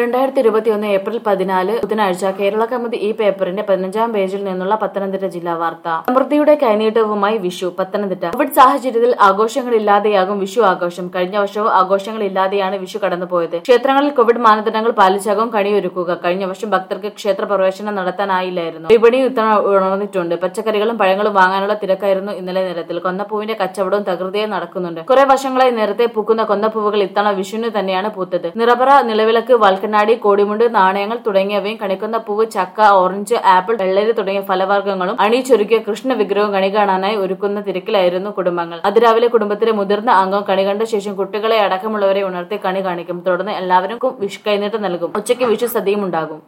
രണ്ടായിരത്തി ഇരുപത്തിയൊന്ന് ഏപ്രിൽ പതിനാല് ബുധനാഴ്ച കേരള കമ്മിറ്റി ഈ പേപ്പറിന്റെ പതിനഞ്ചാം പേജിൽ നിന്നുള്ള പത്തനംതിട്ട ജില്ലാ വാർത്ത സമൃദ്ധിയുടെ കൈനീട്ടവുമായി വിഷു പത്തനംതിട്ട കോവിഡ് സാഹചര്യത്തിൽ ആഘോഷങ്ങളില്ലാതെയാകും വിഷു ആഘോഷം കഴിഞ്ഞ വർഷവും ആഘോഷങ്ങളില്ലാതെയാണ് വിഷു കടന്നുപോയത് ക്ഷേത്രങ്ങളിൽ കോവിഡ് മാനദണ്ഡങ്ങൾ പാലിച്ചാകും കണിയൊരുക്കുക കഴിഞ്ഞ വർഷം ഭക്തർക്ക് ക്ഷേത്ര പ്രവേശനം നടത്താനായില്ലായിരുന്നു വിപണി ഇത്തവണ ഉണർന്നിട്ടുണ്ട് പച്ചക്കറികളും പഴങ്ങളും വാങ്ങാനുള്ള തിരക്കായിരുന്നു ഇന്നലെ നിരത്തിൽ കൊന്നപ്പൂവിന്റെ കച്ചവടവും തകൃതിയായി നടക്കുന്നുണ്ട് കുറെ വർഷങ്ങളായി നേരത്തെ പൂക്കുന്ന കൊന്നപ്പൂവുകൾ ഇത്തവണ വിഷുവിന് തന്നെയാണ് പൂത്തത് നിറപറ നിലവിളക്ക് വൽക്കണ്ണാടി കോടിമുണ്ട് നാണയങ്ങൾ തുടങ്ങിയവയും കണിക്കുന്ന പൂവ് ചക്ക ഓറഞ്ച് ആപ്പിൾ വെള്ളരി തുടങ്ങിയ ഫലവർഗ്ഗങ്ങളും അണിയിച്ചൊരുക്കിയ കൃഷ്ണ വിഗ്രഹവും കണി കാണാനായി ഒരുക്കുന്ന തിരക്കിലായിരുന്നു കുടുംബങ്ങൾ അതിരാവിലെ കുടുംബത്തിലെ മുതിർന്ന അംഗം കണി കണ്ട ശേഷം കുട്ടികളെ അടക്കമുള്ളവരെ ഉണർത്തി കണി കാണിക്കും തുടർന്ന് എല്ലാവർക്കും വിഷു കൈനീട്ടം നൽകും ഉച്ചയ്ക്ക് വിഷു സദ്യയും ഉണ്ടാകും